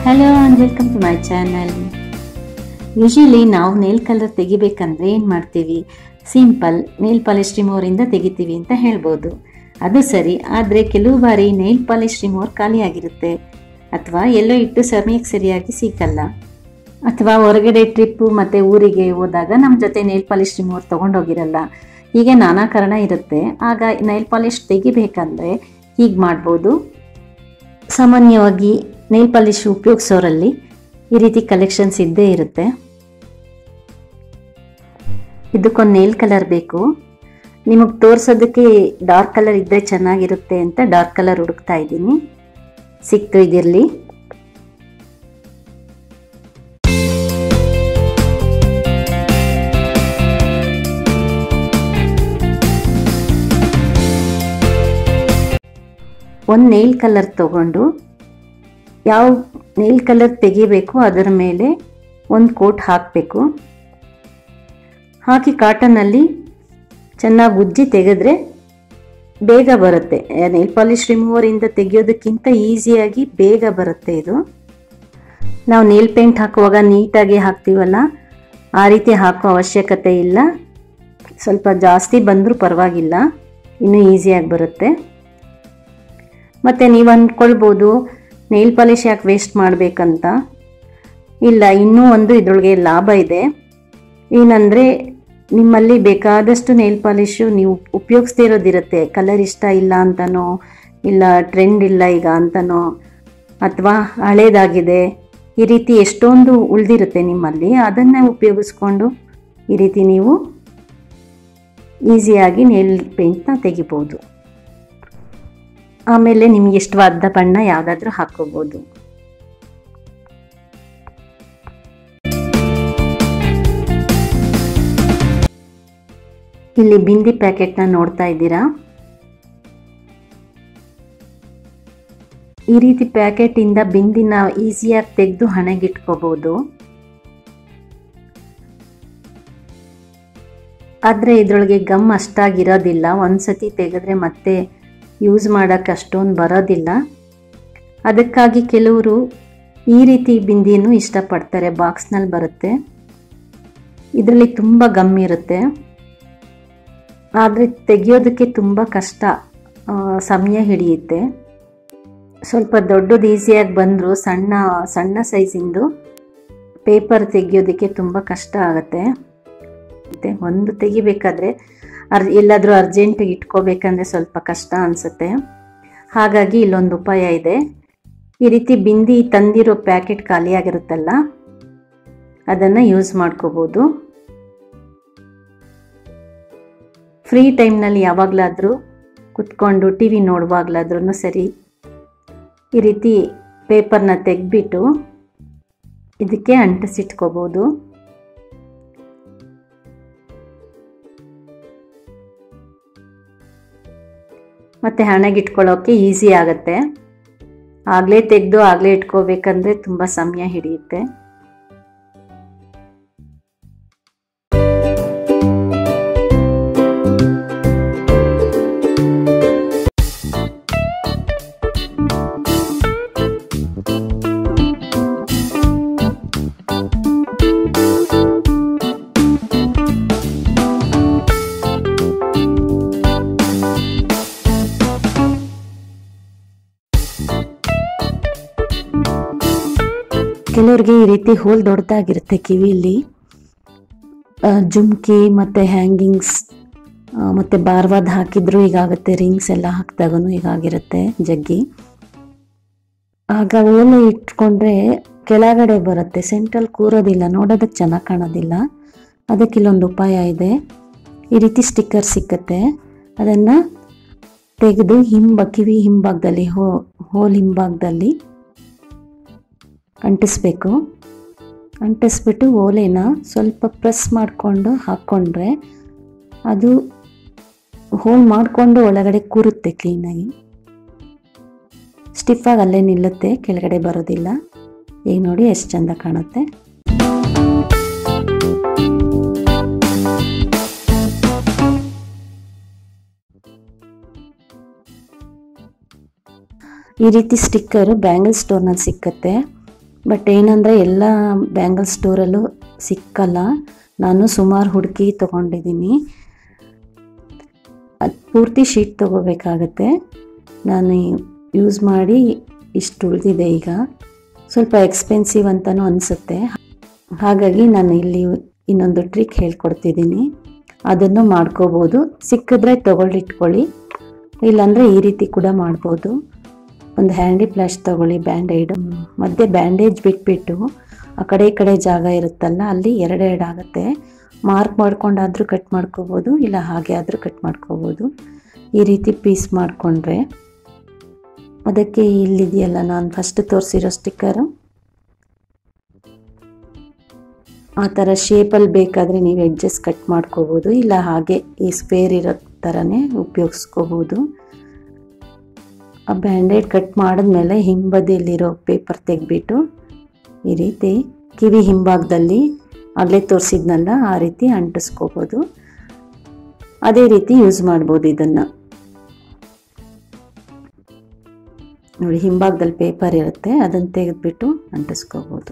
hello and welcome to my channel usually ನಾವು nail colour ತೆಗಿಬೇಕಂದ್ರೆ ಏನು ಮಾಡ್ತೀವಿ ಸಿಂಪಲ್ ನೇಲ್ ಪಾಲಿಶ್ ರಿಮೂವರಿಂದ ತೆಗಿತೀವಿ ಅಂತ ಹೇಳ್ಬೋದು ಅದು ಸರಿ ಆದರೆ ಕೆಲವು ಬಾರಿ ನೇಲ್ ಪಾಲಿಶ್ ರಿಮೂವರ್ ಖಾಲಿಯಾಗಿರುತ್ತೆ ಅಥವಾ ಎಲ್ಲೋ ಇಟ್ಟು ಸಮಯಕ್ಕೆ ಸರಿಯಾಗಿ ಸಿಕ್ಕಲ್ಲ ಅಥವಾ ಹೊರಗಡೆ ಟ್ರಿಪ್ಪು ಮತ್ತು ಊರಿಗೆ ಹೋದಾಗ ನಮ್ಮ ಜೊತೆ ನೇಲ್ ಪಾಲಿಶ್ ರಿಮೂವರ್ ತೊಗೊಂಡೋಗಿರಲ್ಲ ಹೀಗೆ ನಾನಾ ಕಾರಣ ಇರುತ್ತೆ ಆಗ ನೈಲ್ ಪಾಲಿಶ್ ತೆಗಿಬೇಕಂದ್ರೆ ಹೀಗೆ ಮಾಡ್ಬೋದು ಸಾಮಾನ್ಯವಾಗಿ ನೈಲ್ ಪಾಲಿಶ್ ಉಪಯೋಗಿಸೋರಲ್ಲಿ ಈ ರೀತಿ ಕಲೆಕ್ಷನ್ಸ್ ಇದ್ದೇ ಇರುತ್ತೆ ಇದಕ್ಕೊಂದು ನೇಲ್ ಕಲರ್ ಬೇಕು ನಿಮಗೆ ತೋರಿಸೋದಕ್ಕೆ ಡಾರ್ಕ್ ಕಲರ್ ಇದ್ದರೆ ಚೆನ್ನಾಗಿರುತ್ತೆ ಅಂತ ಡಾರ್ಕ್ ಕಲರ್ ಹುಡುಕ್ತಾ ಇದ್ದೀನಿ ಸಿಕ್ತು ಇದಿರಲಿ ಒಂದು ನೇಲ್ ಕಲರ್ ತಗೊಂಡು ಯಾವ ನೇಲ್ ಕಲರ್ ತೆಗಿಬೇಕು ಅದರ ಮೇಲೆ ಒಂದು ಕೋಟ್ ಹಾಕಬೇಕು ಹಾಕಿ ಕಾಟನಲ್ಲಿ ಚೆನ್ನಾಗಿ ಉಜ್ಜಿ ತೆಗೆದ್ರೆ ಬೇಗ ಬರುತ್ತೆ ನೇಲ್ ಪಾಲಿಶ್ ರಿಮೂವರಿಂದ ತೆಗೆಯೋದಕ್ಕಿಂತ ಈಸಿಯಾಗಿ ಬೇಗ ಬರುತ್ತೆ ಇದು ನಾವು ನೇಲ್ ಪೇಂಟ್ ಹಾಕುವಾಗ ನೀಟಾಗಿ ಹಾಕ್ತೀವಲ್ಲ ಆ ರೀತಿ ಹಾಕೋ ಅವಶ್ಯಕತೆ ಇಲ್ಲ ಸ್ವಲ್ಪ ಜಾಸ್ತಿ ಬಂದರೂ ಪರವಾಗಿಲ್ಲ ಇನ್ನೂ ಈಸಿಯಾಗಿ ಬರುತ್ತೆ ಮತ್ತು ನೀವು ಅಂದ್ಕೊಳ್ಬೋದು ನೇಲ್ ಪಾಲಿಶ್ ಯಾಕೆ ವೇಸ್ಟ್ ಮಾಡಬೇಕಂತ ಇಲ್ಲ ಇನ್ನೂ ಒಂದು ಇದರೊಳಗೆ ಲಾಭ ಇದೆ ಏನಂದರೆ ನಿಮ್ಮಲ್ಲಿ ಬೇಕಾದಷ್ಟು ನೇಲ್ ಪಾಲಿಶು ನೀವು ಉಪಯೋಗಿಸ್ದೇ ಇರೋದಿರುತ್ತೆ ಕಲರ್ ಇಷ್ಟ ಇಲ್ಲ ಅಂತನೋ ಇಲ್ಲ ಟ್ರೆಂಡ್ ಇಲ್ಲ ಈಗ ಅಂತನೋ ಅಥವಾ ಹಳೇದಾಗಿದೆ ಈ ರೀತಿ ಎಷ್ಟೊಂದು ಉಳಿದಿರುತ್ತೆ ನಿಮ್ಮಲ್ಲಿ ಅದನ್ನು ಉಪಯೋಗಿಸ್ಕೊಂಡು ಈ ರೀತಿ ನೀವು ಈಸಿಯಾಗಿ ನೇಲ್ ಪೇಂಟ್ನ ತೆಗಿಬೋದು ಆಮೇಲೆ ನಿಮ್ಗೆ ಇಷ್ಟವಾದ ಬಣ್ಣ ಯಾವುದಾದ್ರೂ ಹಾಕೋಬೋದು ಇಲ್ಲಿ ಬಿಂದಿ ಪ್ಯಾಕೆಟ್ನ ನೋಡ್ತಾ ಇದ್ದೀರಾ ಈ ರೀತಿ ಪ್ಯಾಕೆಟಿಂದ ಬಿಂದಿನ ಈಸಿಯಾಗಿ ತೆಗೆದು ಹಣೆಗಿಟ್ಕೋಬೋದು ಆದರೆ ಇದರೊಳಗೆ ಗಮ್ ಅಷ್ಟಾಗಿರೋದಿಲ್ಲ ಒಂದ್ಸತಿ ತೆಗೆದ್ರೆ ಮತ್ತೆ ಯೂಸ್ ಮಾಡೋಕ್ಕೆ ಅಷ್ಟೊಂದು ಬರೋದಿಲ್ಲ ಅದಕ್ಕಾಗಿ ಕೆಲವರು ಈ ರೀತಿ ಬಿಂದಿಯನ್ನು ಇಷ್ಟಪಡ್ತಾರೆ ಬಾಕ್ಸ್ನಲ್ಲಿ ಬರುತ್ತೆ ಇದರಲ್ಲಿ ತುಂಬ ಗಮ್ ಇರುತ್ತೆ ಆದರೆ ತೆಗೆಯೋದಕ್ಕೆ ತುಂಬ ಕಷ್ಟ ಸಮಯ ಹಿಡಿಯುತ್ತೆ ಸ್ವಲ್ಪ ದೊಡ್ಡದು ಈಸಿಯಾಗಿ ಬಂದರೂ ಸಣ್ಣ ಸಣ್ಣ ಸೈಜಿಂದು ಪೇಪರ್ ತೆಗೆಯೋದಕ್ಕೆ ತುಂಬ ಕಷ್ಟ ಆಗುತ್ತೆ ಮತ್ತು ಒಂದು ತೆಗಿಬೇಕಾದ್ರೆ ಅರ್ ಎಲ್ಲಾದರೂ ಅರ್ಜೆಂಟಿಗೆ ಇಟ್ಕೋಬೇಕಂದ್ರೆ ಸ್ವಲ್ಪ ಕಷ್ಟ ಅನಿಸುತ್ತೆ ಹಾಗಾಗಿ ಇಲ್ಲೊಂದು ಉಪಾಯ ಇದೆ ಈ ರೀತಿ ಬಿಂದಿ ತಂದಿರೋ ಪ್ಯಾಕೆಟ್ ಖಾಲಿಯಾಗಿರುತ್ತಲ್ಲ ಅದನ್ನು ಯೂಸ್ ಮಾಡ್ಕೋಬೋದು ಫ್ರೀ ಟೈಮ್ನಲ್ಲಿ ಯಾವಾಗಲಾದರೂ ಕುತ್ಕೊಂಡು ಟಿ ವಿ ನೋಡುವಾಗಲಾದ್ರೂ ಸರಿ ಈ ರೀತಿ ಪೇಪರ್ನ ತೆಗೆದ್ಬಿಟ್ಟು ಇದಕ್ಕೆ ಅಂಟಿಸಿಟ್ಕೋಬೋದು ಮತ್ತು ಹಣೆಗಿಟ್ಕೊಳ್ಳೋಕ್ಕೆ ಈಸಿ ಆಗುತ್ತೆ ಆಗಲೇ ತೆಗೆದು ಆಗಲೇ ಇಟ್ಕೋಬೇಕಂದ್ರೆ ತುಂಬ ಸಮಯ ಹಿಡಿಯುತ್ತೆ ಕೆಲವ್ರಿಗೆ ಈ ರೀತಿ ಹೋಲ್ ದೊಡ್ಡದಾಗಿರುತ್ತೆ ಕಿವಿಯಲ್ಲಿ ಜುಮ್ಕಿ ಮತ್ತು ಹ್ಯಾಂಗಿಂಗ್ಸ್ ಮತ್ತು ಬಾರ್ವಾದ್ ಹಾಕಿದ್ರು ಹೀಗಾಗುತ್ತೆ ರಿಂಗ್ಸ್ ಎಲ್ಲ ಹಾಕಿದಾಗೂ ಹೀಗಾಗಿರುತ್ತೆ ಜಗ್ಗಿ ಆಗ ಓಲೆ ಇಟ್ಕೊಂಡ್ರೆ ಕೆಳಗಡೆ ಬರುತ್ತೆ ಸೆಂಟ್ರಲ್ ಕೂರೋದಿಲ್ಲ ನೋಡೋದಕ್ಕೆ ಚೆನ್ನಾಗಿ ಕಾಣೋದಿಲ್ಲ ಅದಕ್ಕೆ ಇಲ್ಲೊಂದು ಉಪಾಯ ಇದೆ ಈ ರೀತಿ ಸ್ಟಿಕ್ಕರ್ ಸಿಕ್ಕತ್ತೆ ಅದನ್ನು ತೆಗೆದು ಹಿಂಬ ಕಿವಿ ಹಿಂಭಾಗದಲ್ಲಿ ಹೋ ಹೋಲ್ ಹಿಂಭಾಗದಲ್ಲಿ ಅಂಟಿಸ್ಬೇಕು ಅಂಟಿಸ್ಬಿಟ್ಟು ಓಲೆನ ಸ್ವಲ್ಪ ಪ್ರೆಸ್ ಮಾಡಿಕೊಂಡು ಹಾಕ್ಕೊಂಡ್ರೆ ಅದು ಹೋಲ್ ಮಾಡಿಕೊಂಡು ಒಳಗಡೆ ಕೂರುತ್ತೆ ಕ್ಲೀನಾಗಿ ಸ್ಟಿಫಾಗಿ ಅಲ್ಲೇ ನಿಲ್ಲುತ್ತೆ ಕೆಳಗಡೆ ಬರೋದಿಲ್ಲ ಈಗ ನೋಡಿ ಎಷ್ಟು ಚಂದ ಕಾಣುತ್ತೆ ಈ ರೀತಿ ಸ್ಟಿಕ್ಕರು ಬ್ಯಾಂಗಲ್ ಸ್ಟೋರ್ನಲ್ಲಿ ಸಿಕ್ಕತ್ತೆ ಬಟ್ ಏನಂದರೆ ಎಲ್ಲ ಬ್ಯಾಂಗಲ್ ಸ್ಟೋರಲ್ಲೂ ಸಿಕ್ಕಲ್ಲ ನಾನು ಸುಮಾರು ಹುಡುಕಿ ತೊಗೊಂಡಿದ್ದೀನಿ ಅದು ಪೂರ್ತಿ ಶೀಟ್ ತೊಗೋಬೇಕಾಗತ್ತೆ ನಾನು ಯೂಸ್ ಮಾಡಿ ಇಷ್ಟು ಉಳಿದಿದೆ ಈಗ ಸ್ವಲ್ಪ ಎಕ್ಸ್ಪೆನ್ಸಿವ್ ಅಂತಲೂ ಅನಿಸುತ್ತೆ ಹಾಗಾಗಿ ನಾನು ಇಲ್ಲಿ ಇನ್ನೊಂದು ಟ್ರಿಕ್ ಹೇಳ್ಕೊಡ್ತಿದ್ದೀನಿ ಅದನ್ನು ಮಾಡ್ಕೋಬೋದು ಸಿಕ್ಕಿದ್ರೆ ತೊಗೊಂಡಿಟ್ಕೊಳ್ಳಿ ಇಲ್ಲಾಂದರೆ ಈ ರೀತಿ ಕೂಡ ಮಾಡ್ಬೋದು ಒಂದು ಹ್ಯಾಂಡಿ ಫ್ಲ್ಯಾಶ್ ತೊಗೊಳ್ಳಿ ಬ್ಯಾಂಡೇಡ್ ಮಧ್ಯೆ ಬ್ಯಾಂಡೇಜ್ ಬಿಟ್ಬಿಟ್ಟು ಆ ಕಡೆ ಈ ಕಡೆ ಜಾಗ ಇರುತ್ತಲ್ಲ ಅಲ್ಲಿ ಎರಡೆರಡು ಆಗುತ್ತೆ ಮಾರ್ಕ್ ಮಾಡ್ಕೊಂಡಾದರೂ ಕಟ್ ಮಾಡ್ಕೋಬೋದು ಇಲ್ಲ ಹಾಗೆ ಆದರೂ ಕಟ್ ಮಾಡ್ಕೋಬೋದು ಈ ರೀತಿ ಪೀಸ್ ಮಾಡಿಕೊಂಡ್ರೆ ಅದಕ್ಕೆ ಇಲ್ಲಿದೆಯಲ್ಲ ನಾನು ಫಸ್ಟ್ ತೋರಿಸಿರೋ ಸ್ಟಿಕ್ಕರು ಆ ಥರ ಶೇಪಲ್ಲಿ ಬೇಕಾದರೆ ನೀವು ಎಡ್ಜಸ್ ಕಟ್ ಮಾಡ್ಕೋಬೋದು ಇಲ್ಲ ಹಾಗೆ ಈ ಸ್ಕ್ವೇರ್ ಇರೋ ಥರನೇ ಉಪಯೋಗಿಸ್ಕೋಬೋದು ಆ ಬ್ಯಾಂಡೇಡ್ ಕಟ್ ಮಾಡಿದ್ಮೇಲೆ ಹಿಂಬದಿಯಲ್ಲಿರೋ ಪೇಪರ್ ತೆಗೆದ್ಬಿಟ್ಟು ಈ ರೀತಿ ಕಿವಿ ಹಿಂಭಾಗದಲ್ಲಿ ಆಗಲೇ ತೋರಿಸಿದ್ನಲ್ಲ ಆ ರೀತಿ ಅಂಟಿಸ್ಕೋಬೋದು ಅದೇ ರೀತಿ ಯೂಸ್ ಮಾಡ್ಬೋದು ಇದನ್ನು ನೋಡಿ ಹಿಂಭಾಗದಲ್ಲಿ ಪೇಪರ್ ಇರುತ್ತೆ ಅದನ್ನು ತೆಗೆದ್ಬಿಟ್ಟು ಅಂಟಿಸ್ಕೋಬೋದು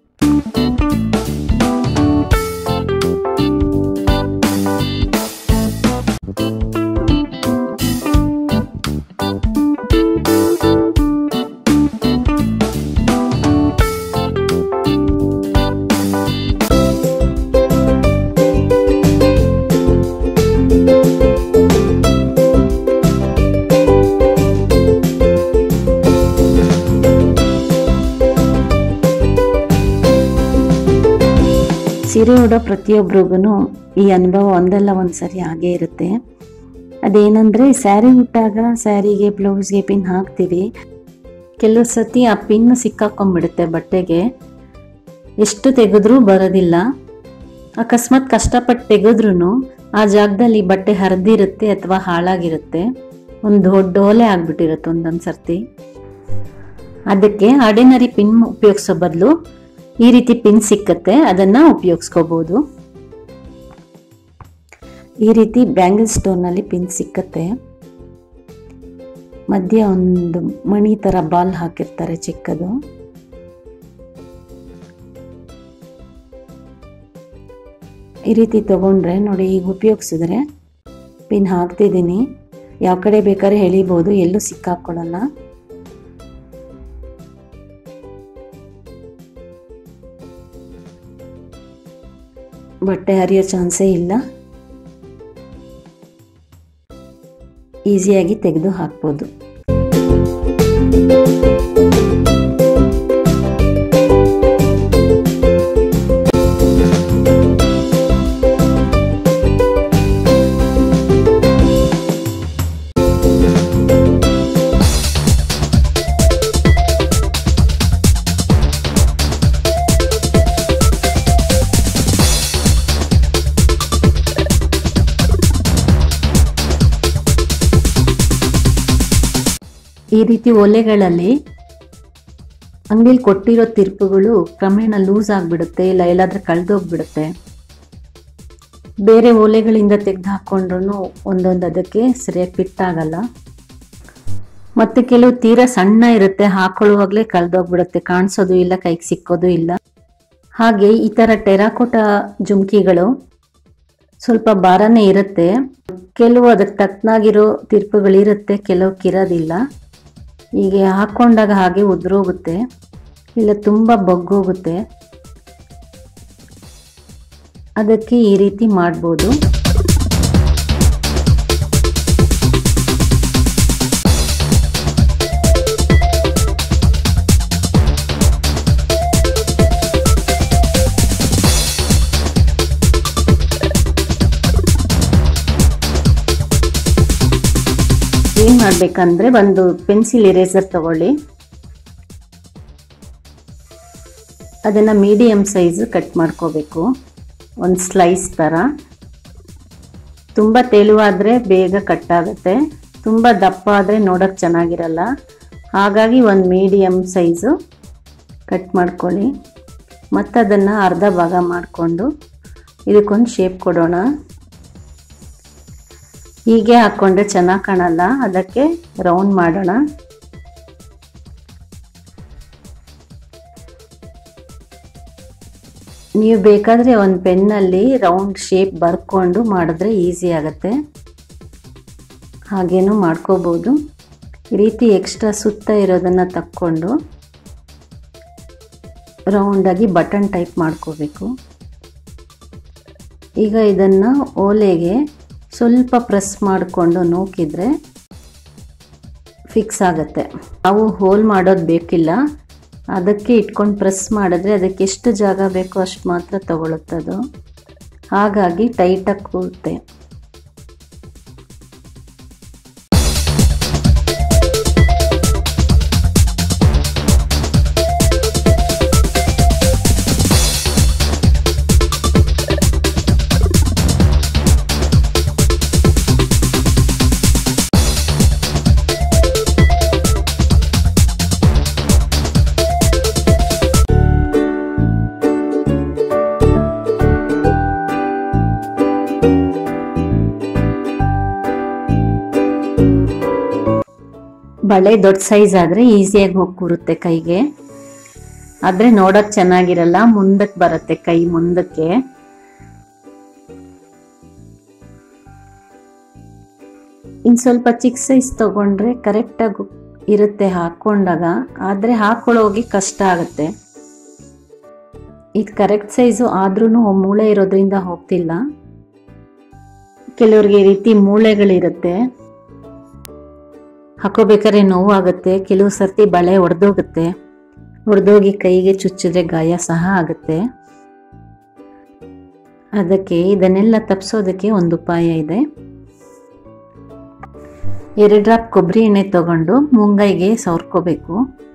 ಸೀರೆ ಉಡೋ ಪ್ರತಿಯೊಬ್ಬರಿಗೂ ಈ ಅನುಭವ ಒಂದಲ್ಲ ಒಂದು ಸರಿ ಆಗೇ ಇರುತ್ತೆ ಅದೇನಂದರೆ ಸ್ಯಾರಿ ಉಟ್ಟಾಗ ಸ್ಯಾರಿಗೆ ಬ್ಲೌಸ್ಗೆ ಪಿನ್ ಹಾಕ್ತೀವಿ ಕೆಲವು ಸತಿ ಆ ಪಿನ್ ಸಿಕ್ಕಾಕೊಂಡ್ಬಿಡುತ್ತೆ ಬಟ್ಟೆಗೆ ಎಷ್ಟು ತೆಗೆದ್ರೂ ಬರೋದಿಲ್ಲ ಅಕಸ್ಮಾತ್ ಕಷ್ಟಪಟ್ಟು ತೆಗೆದ್ರೂ ಆ ಜಾಗದಲ್ಲಿ ಬಟ್ಟೆ ಹರಿದಿರುತ್ತೆ ಅಥವಾ ಹಾಳಾಗಿರುತ್ತೆ ಒಂದು ದೊಡ್ಡ ಓಲೆ ಆಗ್ಬಿಟ್ಟಿರುತ್ತೆ ಒಂದೊಂದು ಸರ್ತಿ ಅದಕ್ಕೆ ಆರ್ಡಿನರಿ ಪಿನ್ ಉಪಯೋಗಿಸೋ ಬದಲು ಈ ರೀತಿ ಪಿನ್ ಸಿಕ್ಕತ್ತೆ ಅದನ್ನು ಉಪಯೋಗಿಸ್ಕೋಬೋದು ಈ ರೀತಿ ಬ್ಯಾಂಗಲ್ ಸ್ಟೋನ್ನಲ್ಲಿ ಪಿನ್ ಸಿಕ್ಕತ್ತೆ ಮಧ್ಯೆ ಒಂದು ಮಣಿ ಥರ ಬಾಲ್ ಹಾಕಿರ್ತಾರೆ ಚಿಕ್ಕದು ಈ ರೀತಿ ತಗೊಂಡ್ರೆ ನೋಡಿ ಈಗ ಉಪಯೋಗಿಸಿದ್ರೆ ಪಿನ್ ಹಾಕ್ತಿದ್ದೀನಿ ಯಾವ ಕಡೆ ಬೇಕಾದ್ರೆ ಎಳಿಬೋದು ಎಲ್ಲೂ ಸಿಕ್ಕಾಕೊಳ್ಳಲ್ಲ ಬಟ್ಟೆ ಹರಿಯೋ ಚಾನ್ಸೇ ಇಲ್ಲ ಈಸಿಯಾಗಿ ತೆಗೆದು ಹಾಕ್ಬೋದು ಈ ರೀತಿ ಒಲೆಗಳಲ್ಲಿ ಅಂಗಡಿಲಿ ಕೊಟ್ಟಿರೋ ತಿರುಪುಗಳು ಕ್ರಮೇಣ ಲೂಸ್ ಆಗಿಬಿಡುತ್ತೆ ಇಲ್ಲ ಎಲ್ಲಾದ್ರೂ ಕಳೆದೋಗ್ಬಿಡುತ್ತೆ ಬೇರೆ ಒಲೆಗಳಿಂದ ತೆಗೆದು ಹಾಕ್ಕೊಂಡ್ರು ಒಂದೊಂದು ಅದಕ್ಕೆ ಸರಿಯಾಗಿ ಫಿಟ್ ಆಗಲ್ಲ ಮತ್ತೆ ಕೆಲವು ತೀರಾ ಸಣ್ಣ ಇರುತ್ತೆ ಹಾಕೊಳ್ಳುವಾಗಲೇ ಕಳೆದೋಗ್ಬಿಡುತ್ತೆ ಕಾಣಿಸೋದು ಇಲ್ಲ ಕೈಗೆ ಸಿಕ್ಕೋದು ಇಲ್ಲ ಹಾಗೆ ಈ ಥರ ಟೆರಾಕೋಟ ಜುಮ್ಕಿಗಳು ಸ್ವಲ್ಪ ಭಾರನೇ ಇರುತ್ತೆ ಕೆಲವು ಅದಕ್ಕೆ ತಕ್ಕನಾಗಿರೋ ತಿರುಪುಗಳಿರುತ್ತೆ ಕೆಲವಕ್ಕಿರೋದಿಲ್ಲ ಹೀಗೆ ಹಾಕ್ಕೊಂಡಾಗ ಹಾಗೆ ಉದುರೋಗುತ್ತೆ ಇಲ್ಲ ತುಂಬ ಬಗ್ಗೋಗುತ್ತೆ ಅದಕ್ಕೆ ಈ ರೀತಿ ಮಾಡ್ಬೋದು ಏನು ಮಾಡಬೇಕಂದ್ರೆ ಒಂದು ಪೆನ್ಸಿಲ್ ಇರೇಸರ್ ತಗೊಳ್ಳಿ ಅದನ್ನು ಮೀಡಿಯಮ್ ಸೈಜ್ ಕಟ್ ಮಾಡ್ಕೋಬೇಕು ಒಂದು ಸ್ಲೈಸ್ ಥರ ತುಂಬ ತೆಳುವಾದರೆ ಬೇಗ ಕಟ್ ಆಗುತ್ತೆ ತುಂಬ ದಪ್ಪ ಆದರೆ ನೋಡೋಕ್ಕೆ ಚೆನ್ನಾಗಿರಲ್ಲ ಹಾಗಾಗಿ ಒಂದು ಮೀಡಿಯಮ್ ಸೈಜು ಕಟ್ ಮಾಡ್ಕೊಳ್ಳಿ ಮತ್ತು ಅದನ್ನು ಅರ್ಧ ಭಾಗ ಮಾಡಿಕೊಂಡು ಇದಕ್ಕೊಂದು ಶೇಪ್ ಕೊಡೋಣ ಹೀಗೆ ಹಾಕ್ಕೊಂಡ್ರೆ ಚೆನ್ನಾಗಿ ಕಾಣಲ್ಲ ಅದಕ್ಕೆ ರೌಂಡ್ ಮಾಡೋಣ ನೀವು ಬೇಕಾದರೆ ಒಂದು ಪೆನ್ನಲ್ಲಿ ರೌಂಡ್ ಶೇಪ್ ಬರ್ಕೊಂಡು ಮಾಡಿದ್ರೆ ಈಸಿ ಆಗುತ್ತೆ ಹಾಗೇನೂ ಮಾಡ್ಕೋಬೋದು ಈ ರೀತಿ ಎಕ್ಸ್ಟ್ರಾ ಸುತ್ತ ಇರೋದನ್ನು ತಕ್ಕೊಂಡು ರೌಂಡಾಗಿ ಬಟನ್ ಟೈಪ್ ಮಾಡ್ಕೋಬೇಕು ಈಗ ಇದನ್ನು ಓಲೆಗೆ ಸ್ವಲ್ಪ ಪ್ರೆಸ್ ಮಾಡಿಕೊಂಡು ನೂಕಿದ್ರೆ ಫಿಕ್ಸ್ ಆಗುತ್ತೆ ನಾವು ಹೋಲ್ ಮಾಡೋದು ಬೇಕಿಲ್ಲ ಅದಕ್ಕೆ ಇಟ್ಕೊಂಡು ಪ್ರೆಸ್ ಮಾಡಿದ್ರೆ ಅದಕ್ಕೆ ಎಷ್ಟು ಜಾಗ ಬೇಕೋ ಅಷ್ಟು ಮಾತ್ರ ತಗೊಳುತ್ತದು ಹಾಗಾಗಿ ಟೈಟಾಗಿ ಕೂರುತ್ತೆ ಬಳೆ ದೊಡ್ಡ ಸೈಜ್ ಆದರೆ ಈಸಿಯಾಗಿ ಹೋಗಿ ಕೂರುತ್ತೆ ಕೈಗೆ ಆದರೆ ನೋಡೋಕೆ ಚೆನ್ನಾಗಿರಲ್ಲ ಮುಂದಕ್ಕೆ ಬರುತ್ತೆ ಕೈ ಮುಂದಕ್ಕೆ ಇನ್ನು ಸ್ವಲ್ಪ ಚಿಕ್ಕ ಸೈಜ್ ತಗೊಂಡ್ರೆ ಕರೆಕ್ಟಾಗಿ ಇರುತ್ತೆ ಹಾಕ್ಕೊಂಡಾಗ ಆದರೆ ಹಾಕೊಳ್ಳೋಗಿ ಕಷ್ಟ ಆಗುತ್ತೆ ಇದು ಕರೆಕ್ಟ್ ಸೈಜು ಆದ್ರೂ ಮೂಳೆ ಇರೋದ್ರಿಂದ ಹೋಗ್ತಿಲ್ಲ ಕೆಲವ್ರಿಗೆ ಈ ರೀತಿ ಮೂಳೆಗಳಿರುತ್ತೆ ಹಾಕೋಬೇಕಾದ್ರೆ ನೋವಾಗುತ್ತೆ ಕೆಲವು ಸರ್ತಿ ಬಳೆ ಒಡೆದೋಗುತ್ತೆ ಒಡೆದೋಗಿ ಕೈಗೆ ಚುಚ್ಚಿದ್ರೆ ಗಾಯ ಸಹ ಆಗುತ್ತೆ ಅದಕ್ಕೆ ಇದನ್ನೆಲ್ಲ ತಪ್ಪಿಸೋದಕ್ಕೆ ಒಂದು ಉಪಾಯ ಇದೆ ಎರಡು ಡ್ರಾಪ್ ಕೊಬ್ಬರಿ ಎಣ್ಣೆ ತಗೊಂಡು ಮುಂಗೈಗೆ ಸವರ್ಕೋಬೇಕು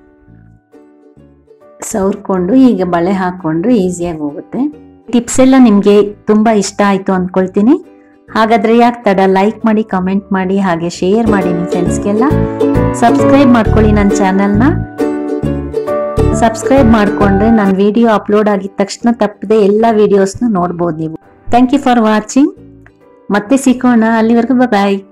ಸವರ್ಕೊಂಡು ಈಗ ಬಳೆ ಹಾಕ್ಕೊಂಡ್ರೆ ಈಸಿಯಾಗಿ ಹೋಗುತ್ತೆ ಟಿಪ್ಸ್ ಎಲ್ಲ ನಿಮಗೆ ತುಂಬ ಇಷ್ಟ ಆಯಿತು ಅಂದ್ಕೊಳ್ತೀನಿ ಹಾಗಾದರೆ ಯಾಕೆ ತಡ ಲೈಕ್ ಮಾಡಿ ಕಮೆಂಟ್ ಮಾಡಿ ಹಾಗೆ ಶೇರ್ ಮಾಡಿ ನಿಮ್ಮ ಫ್ರೆಂಡ್ಸ್ಗೆಲ್ಲ ಸಬ್ಸ್ಕ್ರೈಬ್ ಮಾಡ್ಕೊಳ್ಳಿ ನನ್ನ ಚಾನಲ್ನ ಸಬ್ಸ್ಕ್ರೈಬ್ ಮಾಡಿಕೊಂಡ್ರೆ ನನ್ನ ವಿಡಿಯೋ ಅಪ್ಲೋಡ್ ಆಗಿದ ತಕ್ಷಣ ತಪ್ಪದೆ ಎಲ್ಲ ವಿಡಿಯೋಸ್ನ ನೋಡ್ಬೋದು ನೀವು ಥ್ಯಾಂಕ್ ಯು ಫಾರ್ ವಾಚಿಂಗ್ ಮತ್ತೆ ಸಿಕ್ಕೋಣ ಅಲ್ಲಿವರೆಗೂ ಬಾಯ್